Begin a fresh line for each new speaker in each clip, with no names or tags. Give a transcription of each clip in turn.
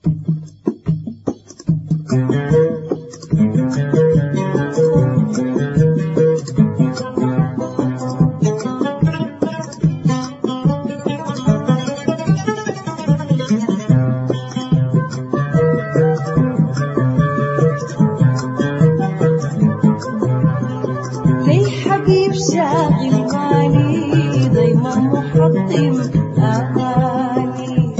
لي حبيب شاغل بالي دايما محطم آمالي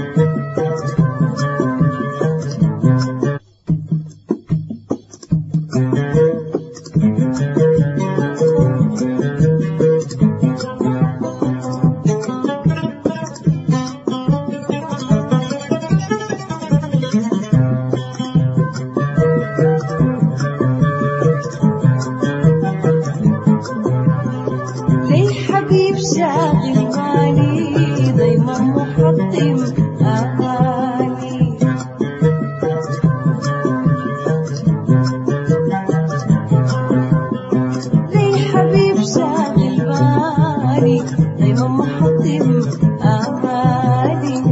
لي حبيب شاغل بالي دايما محطم آمالي لي حبيب شاغل بالي دايما محطم آمالي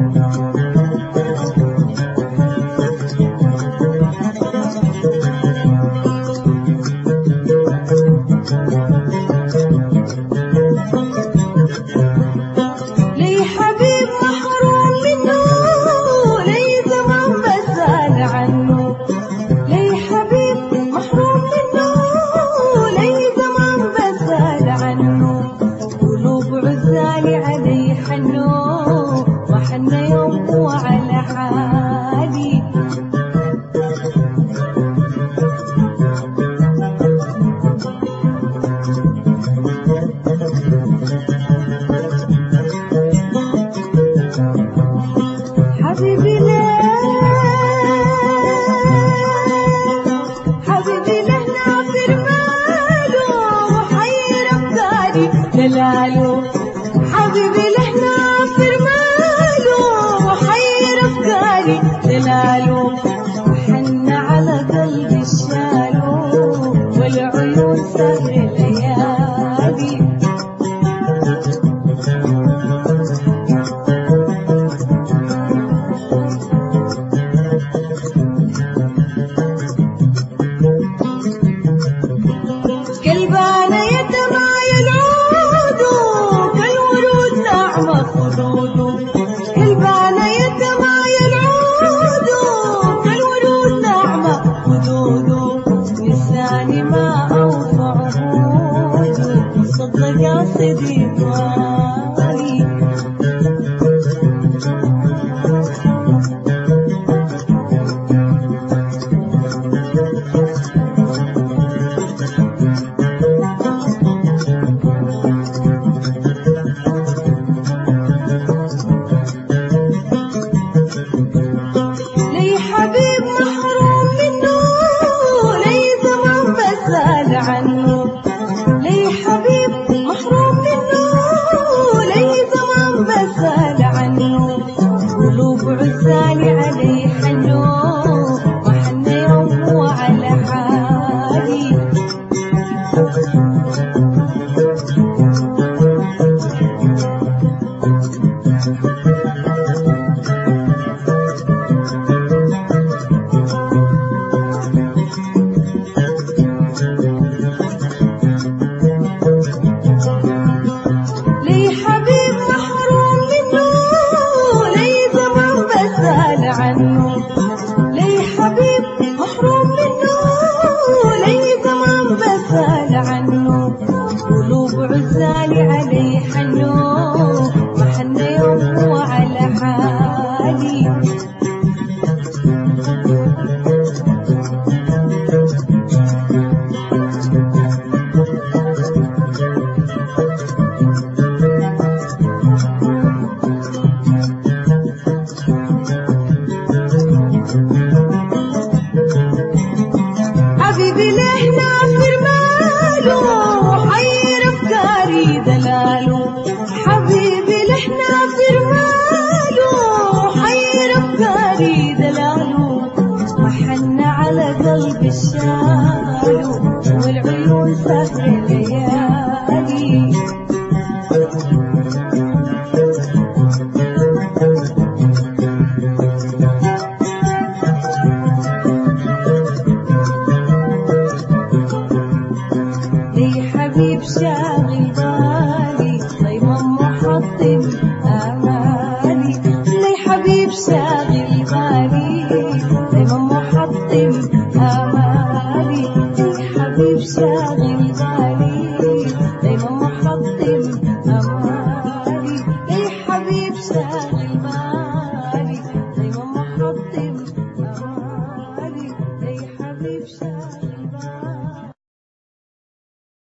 لي حبيب محروم منه لي زمان بسأل عنه لي حبيب محروم منه لي زمان بسأل عنه قلوب عزالي علي حنو ما حن يوم وعلى حالي حبيبي ليه حبيبي له ناصر ماله وحير افكاري دلاله حبيبي له ناصر ماله وحير افكاري دلاله حن على قلبي الشالو والعيون سهر ليالي قلبانا يتمايل عوده كالورود ناعمة خدوده قلبانا يتمايل عوده كالورود ناعمة خدوده لساني ما أوفى عهوده صدق قاصدي طالي لي حبيب محروم منه لي زمان بسأل عنه لي حبيب محروم منه لي زمان بسأل عنه قلوب عزالي علي حنو وحن يوم وعلى حالي لي حبيب محروم منه لي زمان بسأل عنه لي حبيب محروم منه لي زمان بسأل عنه قلوب عزالي علي حنو ما حن يوم وعلى حالي حبيبي ليه ناصر ماله وحير افكاري دلاله حبيبي ليه ناصر ماله وحير افكاري امالي الحبيب شاغل بالي دايما محطم امالي الحبيب شاغل